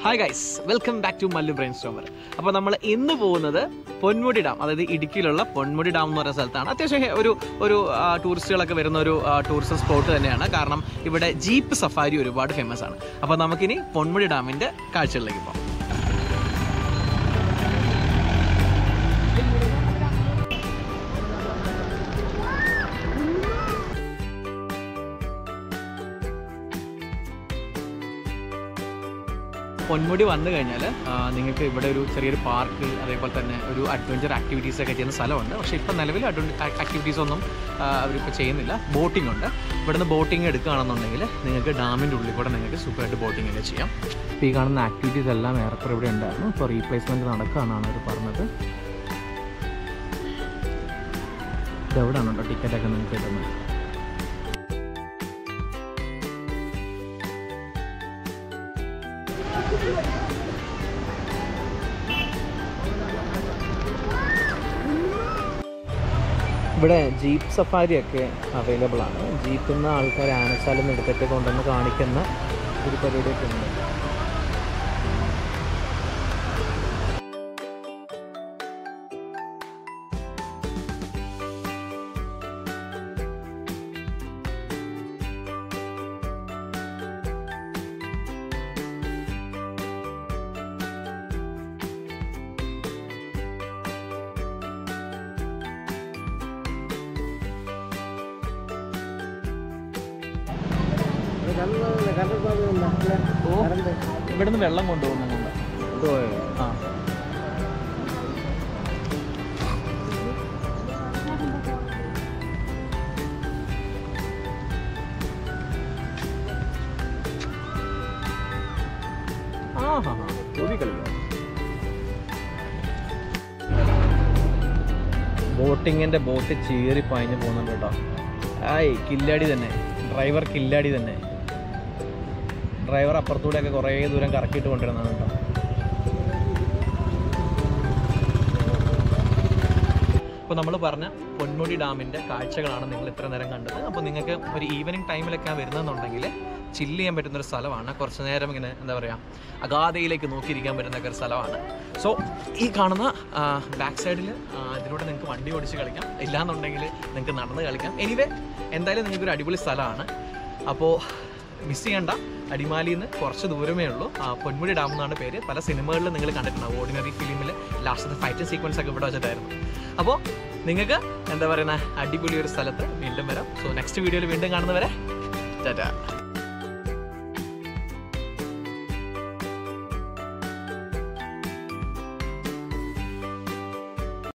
hi guys welcome back to Mallu brainstormer അപ്പോൾ നമ്മൾ ഇന്ന് പോകുന്നത് പൊന്മുടി ഡാം അതായത് ഇടുക്കിയിലുള്ള പൊന്മുടി ഡാം എന്ന് പറയുന്ന സ്ഥലത്താണ് അത്യാവശ്യം ഹെ- ഒരു ഒരു ആ, ടൂറിസ്റ്റുകളൊക്കെ വരുന്ന ഒരു ആ, ടൂറിസം സ്പോട്ട് തന്നെയാണ് കാരണം ഇവിടെ ജീപ്പ് സഫാരി ഒരുപാട് ഫേമസ് ആണ് അപ്പോൾ നമുക്കിനി പൊന്മുടി ഡാമിൻ്റെ കാഴ്ചകളിലേക്ക് പോകാം പൊന്മുടി വന്നു കഴിഞ്ഞാൽ നിങ്ങൾക്ക് ഇവിടെ ഒരു ചെറിയൊരു പാർക്ക് അതേപോലെ തന്നെ ഒരു അഡ്വഞ്ചർ ആക്ടിവിറ്റീസ് ഒക്കെ ചെയ്യുന്ന സ്ഥലമുണ്ട് പക്ഷേ ഇപ്പം നിലവിൽ ആക്ടിവിറ്റീസ് ഒന്നും ആ, അവരിപ്പോൾ ചെയ്യുന്നില്ല ബോട്ടിംഗ് ഉണ്ട് ഇവിടുന്ന് ബോട്ടിംഗ് എടുക്കുകയാണെന്നുണ്ടെങ്കിൽ നിങ്ങൾക്ക് ഡാമിൻ്റെ ഉള്ളിൽ കൂടെ നിങ്ങൾക്ക് സുഖമായിട്ട് ബോട്ടിംഗ് ഒക്കെ ചെയ്യാം ഇപ്പോൾ ഈ കാണുന്ന ആക്ടിവിറ്റീസ് എല്ലാം ഏറെക്കുറെ ഇവിടെ ഉണ്ടായിരുന്നു ഇപ്പോൾ റീപ്ലേസ്മെൻറ്റ് നടക്കുകയെന്നാണ് അവർ പറഞ്ഞത് ഇതെവിടെയാണ് കേട്ടോ ടിക്കറ്റൊക്കെ നിങ്ങൾക്ക് കിട്ടുന്നത് ഇവിടെ ജീപ്പ് സഫാരി ഒക്കെ അവൈലബിൾ ആണ് ജീപ്പിൽ നിന്ന് ആൾക്കാർ ആനച്ചാലിൽ നിന്ന് എടുത്തിട്ട് കൊണ്ടുവന്ന് കാണിക്കുന്ന ഒരു പരിപാടിയൊക്കെ ഉണ്ട് ഓ ഇവിടുന്ന് വെള്ളം കൊണ്ടുപോകുന്നുണ്ട് ആ ആഹാ തോതി കളിക്കാം ബോട്ടിങ്ങിന്റെ ബോട്ട് ചീറി പാഞ്ഞു പോകുന്നുണ്ട് കേട്ടോ ആയി കില്ലാടി തന്നെ ഡ്രൈവർ കില്ലാടി തന്നെ ഡ്രൈവർ അപ്പുറത്തൂടെയൊക്കെ കുറേ ദൂരം കറക്കിയിട്ട് കൊണ്ടിരുന്നതാണ് കേട്ടോ അപ്പോൾ നമ്മൾ പറഞ്ഞ പൊന്മുടി ഡാമിൻ്റെ കാഴ്ചകളാണ് നിങ്ങൾ ഇത്ര നേരം കണ്ടത് അപ്പോൾ നിങ്ങൾക്ക് ഒരു ഈവനിങ് ടൈമിലൊക്കെ വരുന്നതെന്നുണ്ടെങ്കിൽ ചില്ല് ചെയ്യാൻ പറ്റുന്ന ഒരു സ്ഥലമാണ് കുറച്ച് നേരം ഇങ്ങനെ എന്താ പറയുക അഗാധയിലേക്ക് നോക്കിയിരിക്കാൻ പറ്റുന്ന ഒക്കെ ഒരു സ്ഥലമാണ് സോ ഈ കാണുന്ന ബാക്ക് സൈഡിൽ ഇതിലൂടെ നിങ്ങൾക്ക് വണ്ടി ഓടിച്ച് കളിക്കാം ഇല്ലാന്നുണ്ടെങ്കിൽ നിങ്ങൾക്ക് നടന്ന് കളിക്കാം എനിവേ എന്തായാലും നിങ്ങൾക്ക് ഒരു അടിപൊളി സ്ഥലമാണ് അപ്പോൾ മിസ് ചെയ്യണ്ട അടിമാലിയിൽ നിന്ന് കുറച്ച് ദൂരമേ ഉള്ളൂ ആ, പൊന്മുടി ഡാം എന്നാണ് പേര് പല സിനിമകളിലും നിങ്ങൾ കണ്ടിട്ടുണ്ടാവും ഓർഡിനറി ഫിലിമിൽ ലാസ്റ്റത്തെ ഫൈറ്റിംഗ് സീക്വൻസ് ഒക്കെ ഇവിടെ വെച്ചിട്ടായിരുന്നു അപ്പോൾ നിങ്ങൾക്ക് എന്താ പറയുന്ന അടിപൊളി ഒരു സ്ഥലത്ത് വീണ്ടും വരാം സോ നെക്സ്റ്റ് വീഡിയോയിൽ വീണ്ടും കാണുന്നവരെ ടാറ്റാ